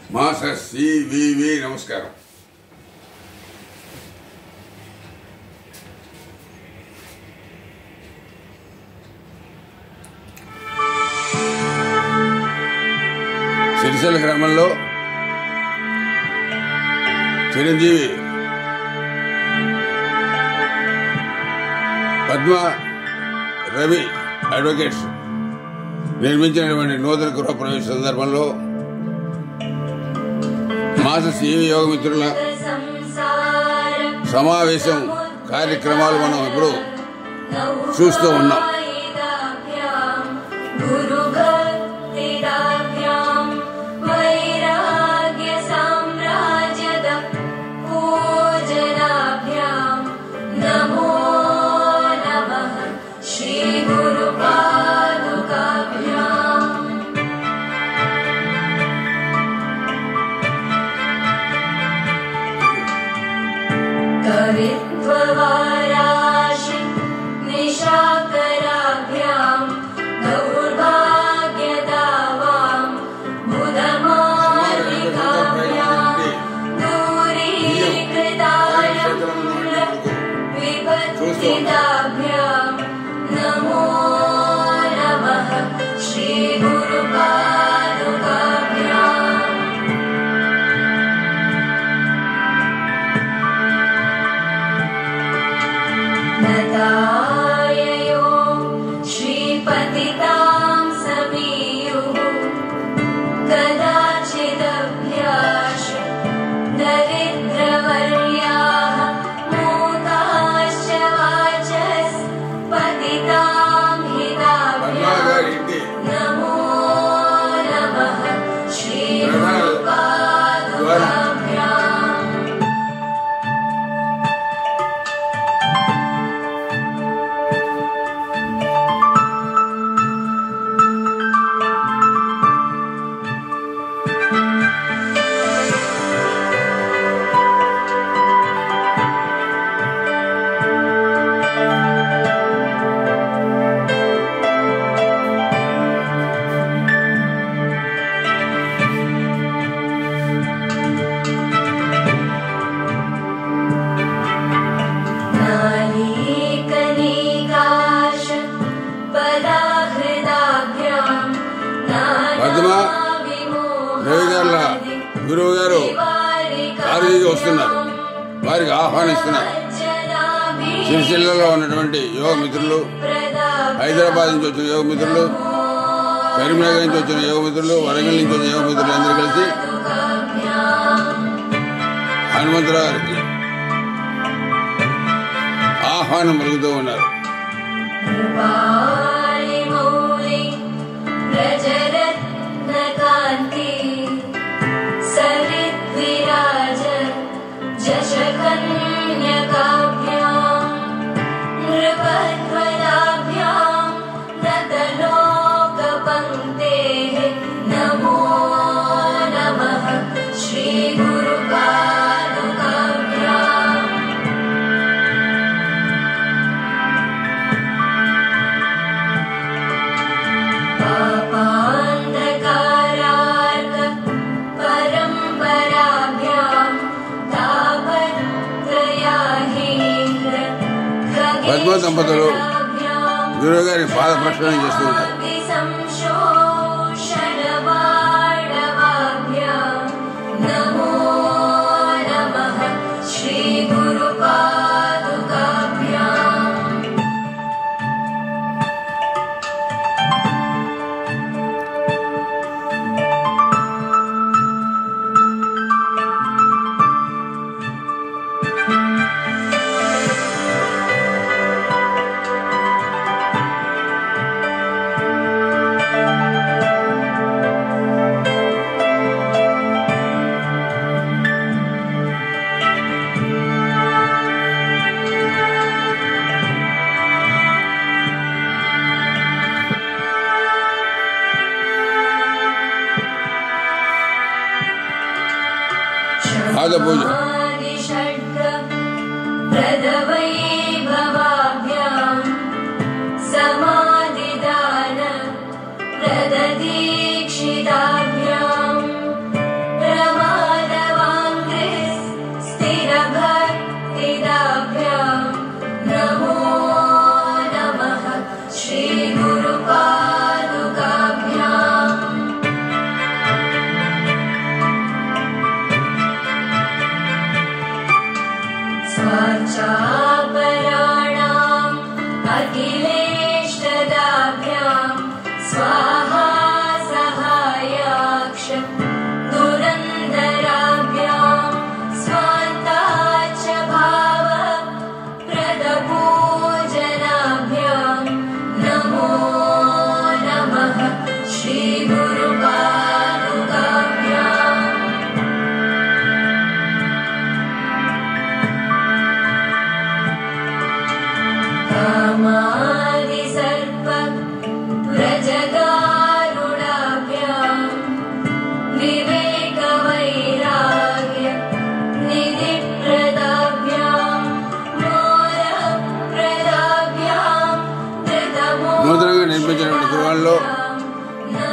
master CVV నమస్కారం సిరిసిల్ల గ్రామంలో Chiranjeevi Padma Ravi advocates నిర్మించినటువంటి నూతన గృహ ప్రవేశ సందర్భంలో మాస సివి యోగ మిత్రుల సమావేశం కార్యక్రమాలు మనం ఇప్పుడు చూస్తూ ఉన్నాం నమో నమః శ్రీ గురు పాదుకాభ్యాం कवित्ववाराशि निशाकराभ्याम् दौर्भाग्यदावाम् बुधमालिकाभ्याम् दूरीकृताय विपत्तिदाभ्याम् नमो नमः श्रीगुरुपादुकाभ्याम् नताययो श्रीपतितां समीयुः कदाचिदभ्याश दरिद्रवर्याः मूकाश्च वाचस्पतितां పద్మా हिताभ्याम् గారి ఇంటి नमो नमः श्रीगुरुपादुकाभ्याम् नालीकनिकाश पदाहृदाभ्याम् పద్మ, రవి గారుల గురువు గారు కారు దిగి వస్తున్నారు వారికి ఆహ్వానిస్తున్నారు సిరిసిల్లలో ఉన్నటువంటి యోగ మిత్రులు హైదరాబాద్ నుంచి వచ్చిన యోగ మిత్రులు కరీంనగర్ నుంచి వచ్చిన యోగ మిత్రులు వరంగల్ నుంచి వచ్చిన యోగ మిత్రులు అందరూ కలిసి హనుమంతరావు గారికి ఆహ్వానం పలుకుతూ ఉన్నారు कृपालिमौलि व्रजरत्नकान्ति सरिद्विराज जशकन्यकाभ्याम् नृपध्वजाभ्याम् नतलोकपङ्क्तेः नमो नमः श्रीगुरुपादुकाभ्याम् पापान्धकारार्क परम्पराभ्याम् तापत्रयाहीन्द्र పద్మ దంపతులు గురువు గారి పాద ప్రక్షాళన చేస్తూ ఉన్నారు संशोषणवाणवाभ्याम् नमो नमः श्रीगुरुपादुकाभ्याम् పాద పూజ प्रदवैभवाभ्याम् समाधिदान प्रददीक्षिताभ्याम्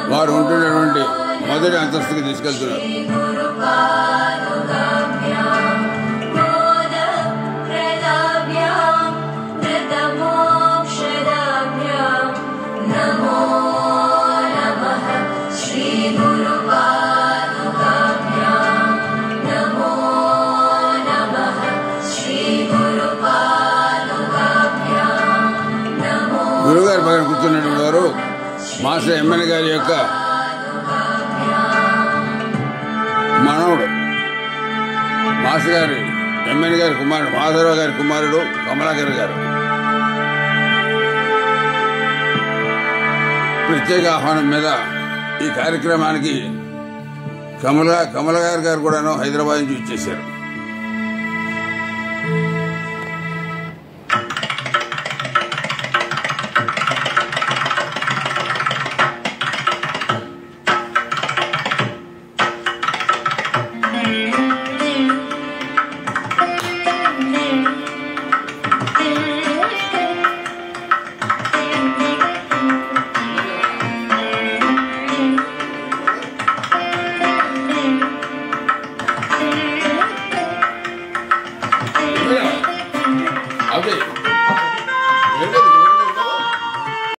వారు ఉంటున్నటువంటి మొదటి అంతస్తుకి తీసుకెళ్తున్నారు नमो नमः श्रीगुरुपादुकाभ्यां नमो नमः श्रीगुरुपादुकाभ्यां नमो గురువుగారి పక్కన కూర్చున్నటువంటి వారు మాస్టర్ ఎమ్మెన్ గారి యొక్క మనవడు మాస్టర్ గారి ఎమ్మెన్ గారి కుమారుడు మాధవరావు గారి కుమారుడు కమలాకర్ గారు ప్రత్యేక ఆహ్వానం మీద ఈ కార్యక్రమానికి కమల కమల గారు గారు కూడాను హైదరాబాద్ నుంచి ఇచ్చేశారు